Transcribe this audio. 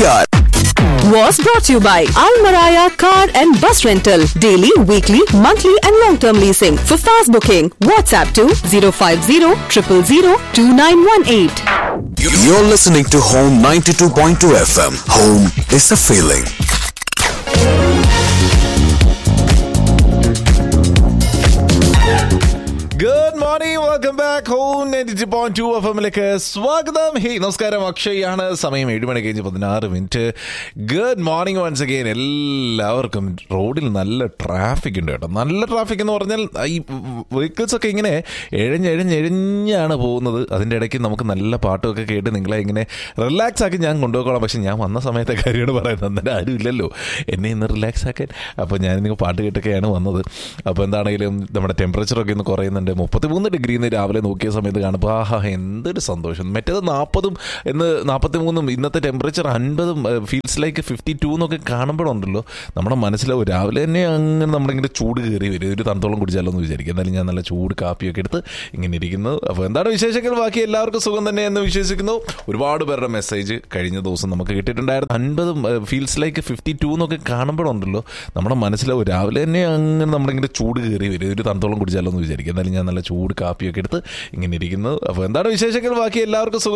TR. was brought to you by Almaraya Car and Bus Rental. Daily, weekly, monthly, and long term leasing. For fast booking, WhatsApp to 050 000 2918. You're listening to Home 92.2 FM. Home is a feeling. Good morning welcome back home ninety point two F എമ്മിലേക്ക് സ്വാഗതം hey നമസ്കാരം അക്ഷയാണ് സമയം ഏഴ് മണി കഴിഞ്ഞ് പതിനാറ് minute good morning once again എല്ലാവർക്കും റോഡിൽ നല്ല ട്രാഫിക് ഉണ്ട് കേട്ടോ നല്ല ട്രാഫിക് എന്ന് പറഞ്ഞാൽ ഈ വെഹിക്കിൾസ് ഒക്കെ ഇങ്ങനെ എഴഞ്ഞ് എഴഞ്ഞ് എഴഞ്ഞാണ് പോകുന്നത് അതിൻ്റെ ഇടയ്ക്ക് നമുക്ക് നല്ല പാട്ടൊക്കെ കേട്ട് നിങ്ങളെ ഇങ്ങനെ റിലാക്സ് ആക്കി ഞാൻ കൊണ്ടുപോയിക്കോളാം പക്ഷെ ഞാൻ വന്ന സമയത്തെ കാര്യമാണ് പറയുന്നത് അന്നേരം ആരും ഇല്ലല്ലോ എന്നെ ഇന്ന് റിലാക്സ് ആക്കാൻ അപ്പോൾ ഞാൻ നിങ്ങൾ പാട്ട് കേട്ടൊക്കെയാണ് വന്നത് അപ്പോൾ എന്താണെങ്കിലും നമ്മുടെ ടെമ്പറേച്ചറൊക്കെ ഒന്ന് കുറയുന്നുണ്ട് മുപ്പത്തിമൂന്ന് ഡിഗ്രി എന്ന് രാവിലെ നോക്കിയ സമയത്ത് കാണുമ്പോൾ ആഹാ എന്തൊരു സന്തോഷം മറ്റേത് നാൽപ്പതും എന്ന് നാൽപ്പത്തി മൂന്നും ഇന്നത്തെ ടെമ്പറേച്ചർ അൻപതും ഫീൽസ് ലൈക്ക് ഫിഫ്റ്റി ടു എന്നൊക്കെ കാണുമ്പോഴുണ്ടല്ലോ നമ്മുടെ മനസ്സിലാവും രാവിലെ തന്നെ അങ്ങനെ നമ്മളിങ്ങനെ ചൂട് കയറി വരും ഒരു തണുത്തോളം കുടിച്ചാലോ എന്ന് വിചാരിക്കും എന്നാലും ഞാൻ നല്ല ചൂട് കാപ്പിയൊക്കെ എടുത്ത് ഇങ്ങനെ ഇരിക്കുന്നു അപ്പോൾ എന്താണ് വിശേഷങ്ങൾ ബാക്കി എല്ലാവർക്കും സുഖം തന്നെ എന്ന് വിശ്വസിക്കുന്നു ഒരുപാട് പേരുടെ മെസ്സേജ് കഴിഞ്ഞ ദിവസം നമുക്ക് കിട്ടിയിട്ടുണ്ടായിരുന്നു അൻപതും ഫീൽസ് ലൈക്ക് ഫിഫ്റ്റി ടു എന്നൊക്കെ കാണുമ്പോഴുണ്ടല്ലോ നമ്മുടെ മനസ്സിലാവും രാവിലെ തന്നെ അങ്ങനെ നമ്മളിങ്ങനെ ചൂട് കയറി വരും ഒരു തണുത്തോളം കുടിച്ചാലോ എന്ന് വിചാരിക്കും എന്നാലും ഞാൻ നല്ല ചൂട് കാപ്പിയൊക്കെ എടുത്ത് ഇങ്ങനെ ഇരിക്കുന്നു അപ്പോൾ എന്താണ് വിശേഷങ്ങൾ ബാക്കി എല്ലാവർക്കും സുഖം